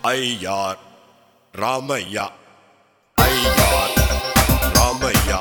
ஐயார் ராமையா ஐயார் ராமையா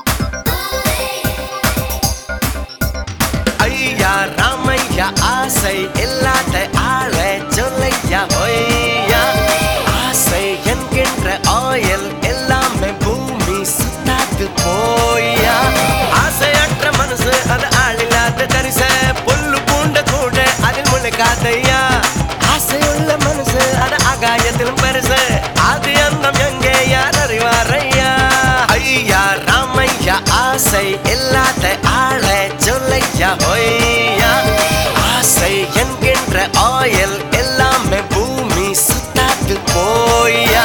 ஐயா ராமையா ஆசை இல்லாத ஆளை சொல்லையா ஒய்யா ஆசை என்கின்ற ஆயில் எல்லாமே பூமி சுத்தாது போயா ஆசையற்ற மனசு அது ஆளில்லாத தரிச புல்லு பூண்ட கூட அதில் முழுக்காதையா ஆசையுள்ள மனசு அது ஆகாயத்திலும் பெருசு அது அந்தம் எங்கே யார் அறிவாரையா ஐயா ராமையா ஆசை இல்லாத ஆளை சொல்லையா ஒய்யா ஆசை என்கின்ற ஆயில் எல்லாமே பூமி சுத்தாது போயா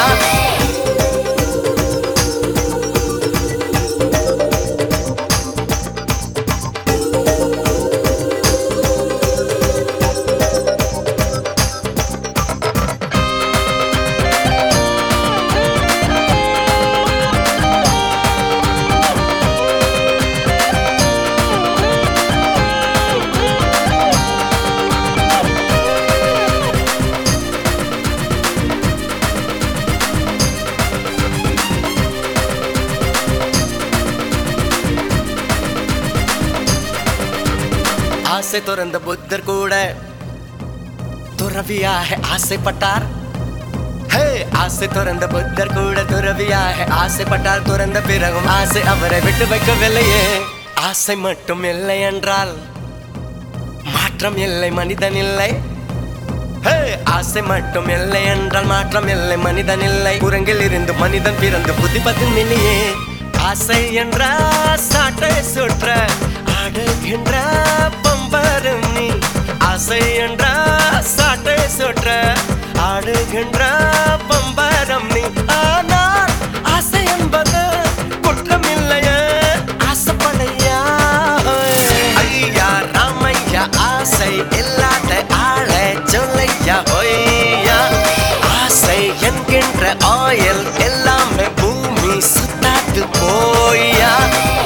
ஆசை துறந்த புத்தர் கூட துறவியாக ஆசைப்பட்டார் ஹே ஆசை துறந்த புத்தர் கூட துறவியாக ஆசைப்பட்டார் துறந்த பிறகும் ஆசை அவரை விட்டு வைக்கவில்லையே ஆசை மட்டும் இல்லை என்றால் மாற்றம் இல்லை மனிதன் இல்லை ஹே, ஆசை மட்டும் இல்லை என்றால் மாற்றம் இல்லை மனிதன் இல்லை குரங்கில் இருந்து மனிதன் பிறந்து புத்தி பத்து மில்லியே ஆசை என்ற சாட்டை சுற்ற ஆடுகின்ற பம்பரும் நீ ஆசை என்ற சாட்டை சுற்ற ஆடுகின்ற பம்பரம் நீ ஆனால் ஆசை என்பது குற்றம் இல்லையே ஆசைப்படையா ஐயா ராமையா ஆசை இல்லாத ஆளை சொல்லையா ஒய்யா ஆசை என்கின்ற ஆயில் எல்லாமே பூமி சுத்தாது போயா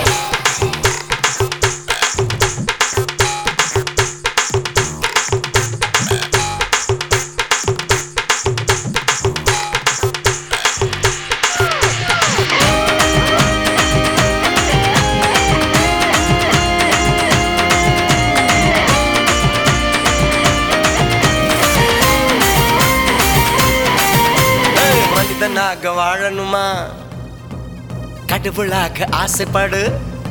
ஏய், மனிதனாக வாழணுமா கடவுளாக ஆசைப்படு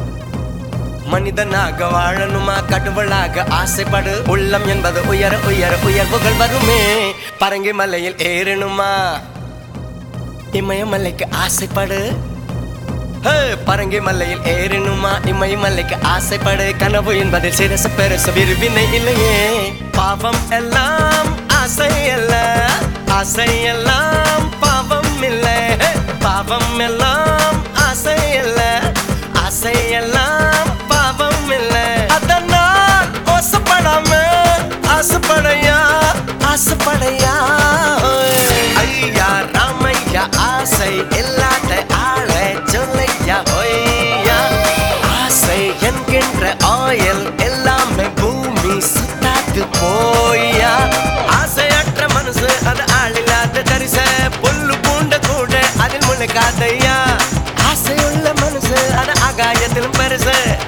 மனிதனாக வாழணுமா கடவுளாக ஆசைப்படு உள்ளம் என்பது உயர உயர உயர்வுகள் வருமே பரங்கி மலையில் ஏறணுமா இமயமலைக்கு ஆசைப்படு ஹே, பரங்கி மலையில் ஏறணுமா இமயமலைக்கு ஆசைப்படு கனவு என்பதில் சிரசு பெருசு விரும்பினை இல்லையே பாவம் எல்லாம் ஆசை அல்ல ஆசை எல்லாம் பாவம் இல்லை ஹே, பாவம் எல்லாம் ஆசை அல்ல ஆசை எல்லாம் பாவம் இல்லை அதனால் ஓசப்படாம ஆசைப்படையா ஆசைப்படையா ஐயா ராமையா ஆசை இல்லாத ஆளை சொல்லையா ஒய்யா ஆசை என்கின்ற ஆயில் எல்லாமே பூமி சுத்தாது போயா ஆசையற்ற மனசு அது ஆளில்லாத தரிச புல்லு பூண்ட கூட அதில் முழுக்காதையா ஆசையுள்ள மனசு அது ஆகாயத்திலும் பெருசு